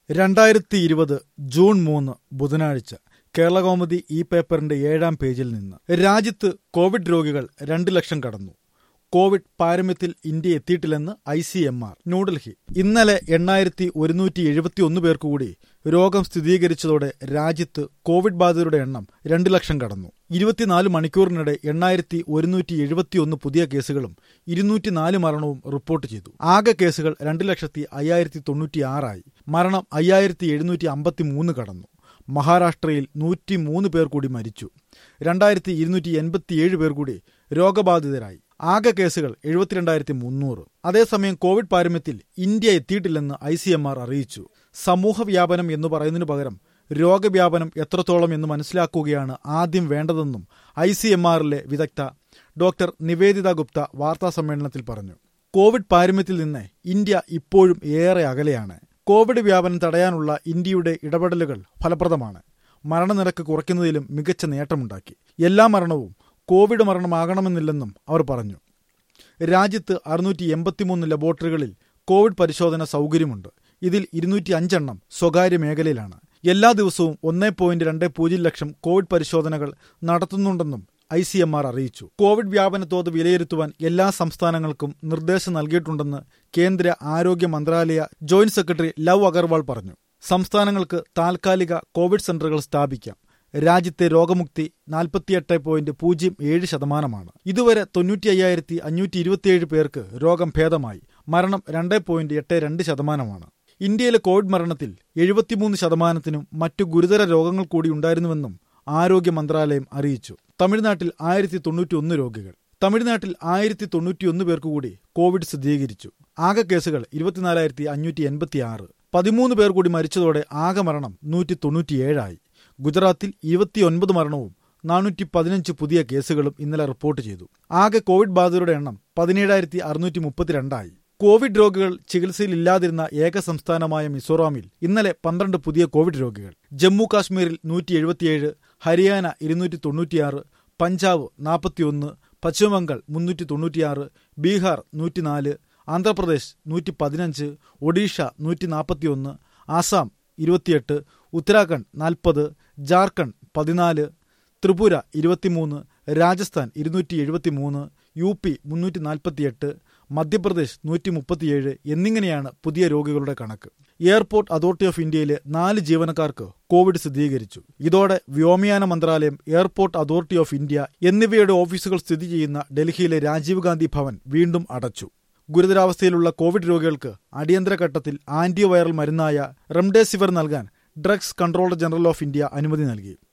രണ്ടായിരത്തി ഇരുപത് ജൂൺ മൂന്ന് ബുധനാഴ്ച കേരളകൗമുദി ഈ പേപ്പറിന്റെ ഏഴാം പേജിൽ നിന്ന് രാജ്യത്ത് കോവിഡ് രോഗികൾ രണ്ട് ലക്ഷം കടന്നു കോവിഡ് പാരമ്യത്തിൽ ഇന്ത്യ എത്തിയിട്ടില്ലെന്ന് I C M R New Delhi ഇന്നലെ എണ്ണായിരത്തി ഒരുന്നൂറ്റി എഴുപത്തി ഒന്ന് പേർക്ക് കൂടി രോഗം സ്ഥിരീകരിച്ചതോടെ രാജ്യത്ത് കോവിഡ് ബാധിതരുടെ എണ്ണം രണ്ട് ലക്ഷം കടന്നു ഇരുപത്തിനാല് മണിക്കൂറിനിടെ എണ്ണായിരത്തി ഒരുന്നൂറ്റി എഴുപത്തിയൊന്ന് പുതിയ കേസുകളും ഇരുന്നൂറ്റിനാല് മരണവും റിപ്പോർട്ട് ചെയ്തു ആകെ കേസുകൾ രണ്ട് ലക്ഷത്തി അയ്യായിരത്തി തൊണ്ണൂറ്റിയാറായി മരണം അയ്യായിരത്തി എഴുന്നൂറ്റി അമ്പത്തി മൂന്ന് കടന്നു മഹാരാഷ്ട്രയിൽ നൂറ്റി മൂന്ന് പേർ കൂടി മരിച്ചു രണ്ടായിരത്തി ഇരുന്നൂറ്റി എൺപത്തിയേഴ് പേർ കൂടി രോഗബാധിതരായി ആകെ കേസുകൾ എഴുപത്തിരണ്ടായിരത്തി മുന്നൂറ് അതേസമയം കോവിഡ് പാരമ്യത്തിൽ ഇന്ത്യ എത്തിയിട്ടില്ലെന്ന് ഐ സി എം ആർ അറിയിച്ചു സമൂഹ വ്യാപനം എന്ന് പറയുന്നതിനു പകരം രോഗവ്യാപനം എത്രത്തോളം എന്ന് മനസ്സിലാക്കുകയാണ് ആദ്യം വേണ്ടതെന്നും ഐ സി എം ആറിലെ വിദഗ്ധ ഡോക്ടർ നിവേദിത ഗുപ്ത വാർത്താസമ്മേളനത്തിൽ പറഞ്ഞു കോവിഡ് പാരമ്യത്തിൽ നിന്ന് ഇന്ത്യ ഇപ്പോഴും ഏറെ അകലെയാണ് കോവിഡ് വ്യാപനം തടയാനുള്ള ഇന്ത്യയുടെ ഇടപെടലുകൾ ഫലപ്രദമാണ് മരണനിരക്ക് കുറയ്ക്കുന്നതിലും മികച്ച നേട്ടമുണ്ടാക്കി എല്ലാ മരണവും കോവിഡ് മരണമാകണമെന്നില്ലെന്നും അവർ പറഞ്ഞു രാജ്യത്ത് അറുന്നൂറ്റി എൺപത്തിമൂന്ന് ലബോറട്ടറികളിൽ കോവിഡ് പരിശോധന സൗകര്യമുണ്ട് ഇതിൽ ഇരുന്നൂറ്റി അഞ്ചെണ്ണം സ്വകാര്യ മേഖലയിലാണ് എല്ലാ ദിവസവും ഒന്നേ പോയിന്റ് രണ്ട് പൂജ്യം ലക്ഷം കോവിഡ് പരിശോധനകൾ നടത്തുന്നുണ്ടെന്നും ഐ സി എം ആർ അറിയിച്ചു കോവിഡ് വ്യാപന തോത് വിലയിരുത്തുവാൻ എല്ലാ സംസ്ഥാനങ്ങൾക്കും നിർദ്ദേശം നൽകിയിട്ടുണ്ടെന്ന് കേന്ദ്ര ആരോഗ്യ മന്ത്രാലയ ജോയിന്റ് സെക്രട്ടറി ലവ് അഗർവാൾ പറഞ്ഞു സംസ്ഥാനങ്ങൾക്ക് താൽക്കാലിക കോവിഡ് സെന്ററുകൾ സ്ഥാപിക്കാം രാജ്യത്തെ രോഗമുക്തി നാൽപ്പത്തിയെട്ട് പോയിന്റ് പൂജ്യം ഏഴ് ശതമാനമാണ് ഇതുവരെ തൊണ്ണൂറ്റി അയ്യായിരത്തി അഞ്ഞൂറ്റി ഇരുപത്തിയേഴ് പേർക്ക് രോഗം ഭേദമായി മരണം രണ്ട് പോയിന്റ് എട്ട് രണ്ട് ശതമാനമാണ് ഇന്ത്യയിലെ കോവിഡ് മരണത്തിൽ എഴുപത്തിമൂന്ന് ശതമാനത്തിനും മറ്റു ഗുരുതര രോഗങ്ങൾ കൂടി ഉണ്ടായിരുന്നുവെന്നും ആരോഗ്യ മന്ത്രാലയം അറിയിച്ചു തമിഴ്നാട്ടിൽ ആയിരത്തി തൊണ്ണൂറ്റി ഒന്ന് രോഗികൾ തമിഴ്നാട്ടിൽ ആയിരത്തി തൊണ്ണൂറ്റിയൊന്ന് പേർക്ക് കൂടി കോവിഡ് സ്ഥിരീകരിച്ചു ആകെ കേസുകൾ ഇരുപത്തിനാലായിരത്തി അഞ്ഞൂറ്റി എൺപത്തി ആറ് പതിമൂന്ന് പേർ കൂടി മരിച്ചതോടെ ആകെ മരണം നൂറ്റി തൊണ്ണൂറ്റിയേഴായി ഗുജറാത്തിൽ ഇരുപത്തിയൊൻപത് മരണവും നാനൂറ്റി പതിനഞ്ച് പുതിയ കേസുകളും ഇന്നലെ റിപ്പോർട്ട് ചെയ്തു ആകെ കോവിഡ് ബാധിതരുടെ എണ്ണം പതിനേഴായിരത്തി അറുന്നൂറ്റി മുപ്പത്തിരണ്ടായി കോവിഡ് രോഗികൾ ചികിത്സയിലില്ലാതിരുന്ന ഏക സംസ്ഥാനമായ മിസോറാമിൽ ഇന്നലെ പന്ത്രണ്ട് പുതിയ കോവിഡ് രോഗികൾ ജമ്മു കാശ്മീരിൽ നൂറ്റി എഴുപത്തിയേഴ് ഹരിയാന ഇരുന്നൂറ്റി തൊണ്ണൂറ്റിയാറ് പഞ്ചാബ് നാൽപ്പത്തിയൊന്ന് പശ്ചിമബംഗാൾ മുന്നൂറ്റി തൊണ്ണൂറ്റിയാറ് ബീഹാർ നൂറ്റിനാല് ആന്ധ്രാപ്രദേശ് നൂറ്റി പതിനഞ്ച് ഒഡീഷ നൂറ്റി നാൽപ്പത്തിയൊന്ന് ആസാം ഇരുപത്തിയെട്ട് ഉത്തരാഖണ്ഡ് നാൽപ്പത് ജാർഖണ്ഡ് പതിനാല് ത്രിപുര ഇരുപത്തിമൂന്ന് രാജസ്ഥാൻ ഇരുന്നൂറ്റി എഴുപത്തിമൂന്ന് യു പി മുന്നൂറ്റി നാൽപ്പത്തിയെട്ട് മധ്യപ്രദേശ് നൂറ്റി മുപ്പത്തിയേഴ് എന്നിങ്ങനെയാണ് പുതിയ രോഗികളുടെ കണക്ക് എയർപോർട്ട് അതോറിറ്റി ഓഫ് ഇന്ത്യയിലെ നാല് ജീവനക്കാർക്ക് കോവിഡ് സ്ഥിരീകരിച്ചു ഇതോടെ വ്യോമയാന മന്ത്രാലയം എയർപോർട്ട് അതോറിറ്റി ഓഫ് ഇന്ത്യ എന്നിവയുടെ ഓഫീസുകൾ സ്ഥിതി ചെയ്യുന്ന ഡൽഹിയിലെ രാജീവ് ഗാന്ധി ഭവൻ വീണ്ടും അടച്ചു ഗുരുതരാവസ്ഥയിലുള്ള കോവിഡ് രോഗികൾക്ക് അടിയന്തര ഘട്ടത്തിൽ ആന്റിവൈറൽ മരുന്നായ റെംഡെസിവിർ നൽകാൻ drugs controller general of India അനുമതി നൽകി